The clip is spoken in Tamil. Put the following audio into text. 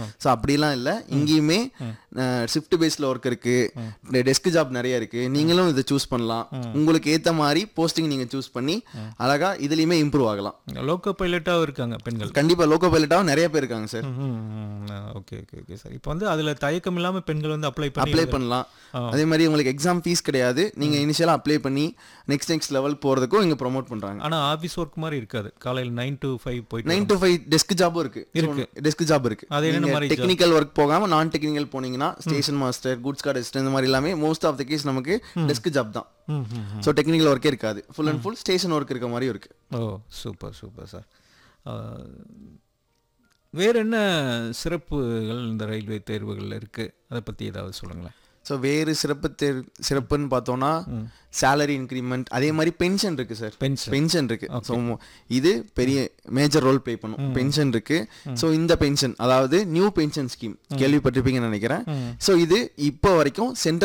ஸோ அப்படிலாம் இல்லை இங்கேயுமே ஷிஃப்ட் பேஸில் ஒர்க் இருக்கு டெஸ்க் ஜாப் நிறைய இருக்கு நீங்களும் இதை சூஸ் பண்ணலாம் உங்களுக்கு ஏற்ற மாதிரி போஸ்டிங் நீங்கள் சூஸ் பண்ணி அழகா இதுலேயுமே இம்ப்ரூவ் ஆகலாம் லோக்கோ பைலட்டாகவும் இருக்காங்க பெண்கள் கண்டிப்பாக லோக்கோ பைலட்டாகவும் நிறைய பேர் இருக்காங்க sir okay okay okay sir இப்போ வந்து அதில் தயக்கம் இல்லாமல் பெண்கள் வந்து அப்ளை பண்ணி அப்ளை பண்ணலாம் அதே மாதிரி உங்களுக்கு எக்ஸாம் ஃபீஸ் கிடையாது நீங்கள் இனிஷியலாக அப்ளை பண்ணி நெக்ஸ்ட் நெக்ஸ்ட் லெவல் போகிறதுக்கும் இங்கே ப்ரோமோட் பண்ணுறாங்க ஆனால் ஆஃபீஸ் ஒர்க் மாதிரி இருக்காது காலையில் நைன் டு ஃபைவ் போயிட்டு நைன் டு ஃபைவ் டெஸ்க் ஜாபும் இருக்கு இருக்கு. டெஸ்க் ஜாப் இருக்கு அது என்னென்ன மாதிரி job? டெக்னிக்கல் ஒர்க் போகாம நான் டெக்னிக்கல் போனீங்கன்னா ஸ்டேஷன் மாஸ்டர் குட்ஸ் கார்டு இந்த மாதிரி எல்லாமே மோஸ்ட் ஆஃப் த கேஸ் நமக்கு டெஸ்க் ஜாப் தான் ம் ம் ஸோ டெக்னிக்கல் ஒர்க்கே இருக்காது full and full station work இருக்க மாதிரி இருக்கு ஓ சூப்பர் சூப்பர் சார் வேறு என்ன சிறப்புகள் இந்த ரயில்வே தேர்வுகளில் இருக்குது அதை பற்றி ஏதாவது சொல்லுங்களேன் ஸோ வேறு சிறப்பு தேர் சிறப்புன்னு பார்த்தோம்னா சேலரி இன்க்ரிமெண்ட் அதே மாதிரி பென்ஷன் இருக்கு சார் பென்ஷன் பென்ஷன் இருக்கு ஸோ இது பெரிய மேஜர் ரோல் ப்ளே பண்ணும் பென்ஷன் இருக்கு ஸோ இந்த பென்ஷன் அதாவது நியூ பென்ஷன் ஸ்கீம் கேள்விப்பட்டிருப்பீங்கன்னு நினைக்கிறேன் ஸோ இது இப்போ வரைக்கும் சென்ட்ரல்